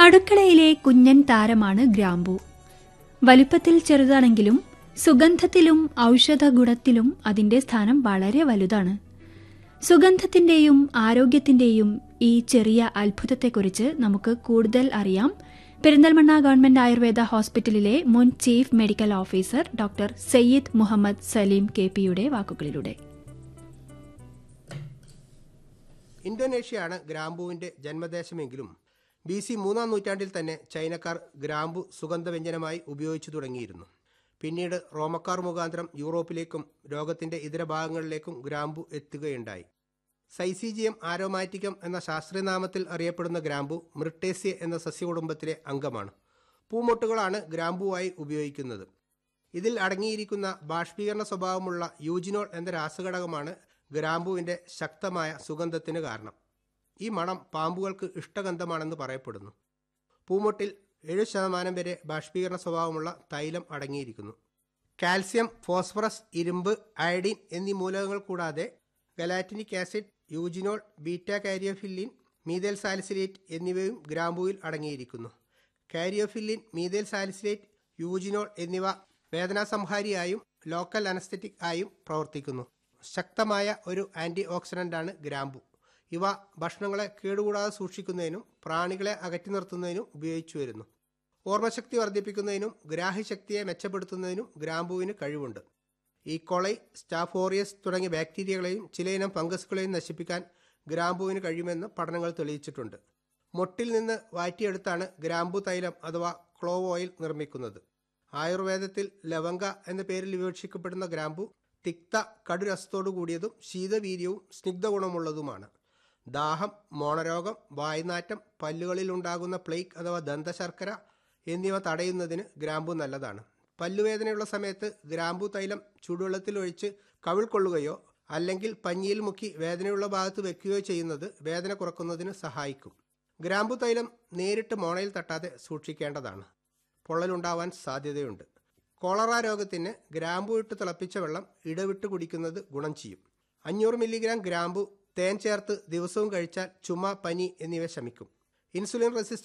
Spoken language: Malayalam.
അടുക്കളയിലെ കുഞ്ഞൻ താരമാണ് ഗ്രാമ്പൂ വലുപ്പത്തിൽ ചെറുതാണെങ്കിലും സുഗന്ധത്തിലും ഔഷധ ഗുണത്തിലും അതിന്റെ സ്ഥാനം വളരെ വലുതാണ് സുഗന്ധത്തിന്റെയും ആരോഗ്യത്തിന്റെയും ഈ ചെറിയ അത്ഭുതത്തെക്കുറിച്ച് നമുക്ക് കൂടുതൽ അറിയാം പെരിന്തൽമണ്ണ ഗവൺമെന്റ് ആയുർവേദ ഹോസ്പിറ്റലിലെ മുൻ chief medical officer doctor Syed Muhammad Saleem K പിയുടെ വാക്കുകളിലൂടെ ഇന്തോനേഷ്യയാണ് ഗ്രാമ്പൂവിന്റെ ജന്മദേശമെങ്കിലും ബി സി മൂന്നാം നൂറ്റാണ്ടിൽ തന്നെ ചൈനക്കാർ ഗ്രാമ്പു സുഗന്ധവ്യഞ്ജനമായി ഉപയോഗിച്ചു തുടങ്ങിയിരുന്നു പിന്നീട് റോമക്കാർ മുഖാന്തരം യൂറോപ്പിലേക്കും ലോകത്തിന്റെ ഇതര ഭാഗങ്ങളിലേക്കും ഗ്രാമ്പു എത്തുകയുണ്ടായി സൈസീജിയം ആരോമാറ്റിക്കം എന്ന ശാസ്ത്രീയനാമത്തിൽ അറിയപ്പെടുന്ന ഗ്രാമ്പു മൃട്ടേസ്യ എന്ന സസ്യകുടുംബത്തിലെ അംഗമാണ് പൂമൊട്ടുകളാണ് ഗ്രാമ്പുവായി ഉപയോഗിക്കുന്നത് ഇതിൽ അടങ്ങിയിരിക്കുന്ന ബാഷ്പീകരണ സ്വഭാവമുള്ള യൂജിനോൾ എന്ന രാസഘടകമാണ് ഗ്രാമ്പുവിന്റെ ശക്തമായ സുഗന്ധത്തിന് കാരണം ഈ മണം പാമ്പുകൾക്ക് ഇഷ്ടഗന്ധമാണെന്ന് പറയപ്പെടുന്നു പൂമൊട്ടിൽ ഏഴ് ശതമാനം വരെ ബാഷ്പീകരണ സ്വഭാവമുള്ള തൈലം അടങ്ങിയിരിക്കുന്നു കാൽസ്യം ഫോസ്ഫറസ് ഇരുമ്പ് അയഡിൻ എന്നീ മൂലകങ്ങൾ കൂടാതെ ഗലാറ്റിനിക് acid eugenol beta caryophyllene methyl salicylate എന്നിവയും ഗ്രാമ്പുവിൽ അടങ്ങിയിരിക്കുന്നു കാരിയോഫില്ലിൻ മീതേൽ സാലിസിലേറ്റ് യൂജിനോൾ എന്നിവ വേദനാസംഹാരിയായും ലോക്കൽ അനസ്തറ്റിക് ആയും പ്രവർത്തിക്കുന്നു ശക്തമായ ഒരു ആന്റി ഓക്സിഡന്റാണ് ഗ്രാമ്പു ഇവ ഭക്ഷണങ്ങളെ കേടുകൂടാതെ സൂക്ഷിക്കുന്നതിനും പ്രാണികളെ അകറ്റി നിർത്തുന്നതിനും ഉപയോഗിച്ചു വരുന്നു ഓർമ്മശക്തി വർദ്ധിപ്പിക്കുന്നതിനും ഗ്രാഹ്യശക്തിയെ മെച്ചപ്പെടുത്തുന്നതിനും ഗ്രാമ്പുവിന് കഴിവുണ്ട് ഈ കൊളൈ സ്റ്റാഫോറിയസ് തുടങ്ങിയ ബാക്ടീരിയകളെയും ചിലയിനം ഫംഗസുകളെയും നശിപ്പിക്കാൻ ഗ്രാമ്പുവിന് കഴിയുമെന്ന് പഠനങ്ങൾ തെളിയിച്ചിട്ടുണ്ട് മൊട്ടിൽ നിന്ന് വാറ്റിയെടുത്താണ് ഗ്രാമ്പു തൈലം അഥവാ ക്ലോവ് ഓയിൽ നിർമ്മിക്കുന്നത് ആയുർവേദത്തിൽ ലവങ്ക എന്ന പേരിൽ വിവക്ഷിക്കപ്പെടുന്ന ഗ്രാമ്പു തിക്ത കടുരസത്തോടു കൂടിയതും ശീതവീര്യവും സ്നിഗ്ധഗുണമുള്ളതുമാണ് ദാഹം മോണരോഗം വായുനാറ്റം പല്ലുകളിൽ ഉണ്ടാകുന്ന പ്ലേക്ക് അഥവാ ദന്തശർക്കര എന്നിവ തടയുന്നതിന് ഗ്രാമ്പു നല്ലതാണ് പല്ലുവേദനയുള്ള സമയത്ത് ഗ്രാമ്പു തൈലം ചൂടുവെള്ളത്തിൽ ഒഴിച്ച് കവിൾ കൊള്ളുകയോ അല്ലെങ്കിൽ പഞ്ഞിയിൽ മുക്കി വേദനയുള്ള ഭാഗത്ത് വെക്കുകയോ ചെയ്യുന്നത് വേദന കുറക്കുന്നതിന് സഹായിക്കും ഗ്രാമ്പു തൈലം നേരിട്ട് മോണയിൽ തട്ടാതെ സൂക്ഷിക്കേണ്ടതാണ് പൊള്ളലുണ്ടാവാൻ സാധ്യതയുണ്ട് കോളറ രോഗത്തിന് ഗ്രാമ്പു ഇട്ട് തിളപ്പിച്ച വെള്ളം ഇടവിട്ട് കുടിക്കുന്നത് ഗുണം ചെയ്യും അഞ്ഞൂറ് മില്ലിഗ്രാം ഗ്രാമ്പു തേൻ ചേർത്ത് ദിവസവും കഴിച്ചാൽ ചുമ പനി എന്നിവ ശമിക്കും ഇൻസുലിൻ റെസിസ്റ്റൻസ്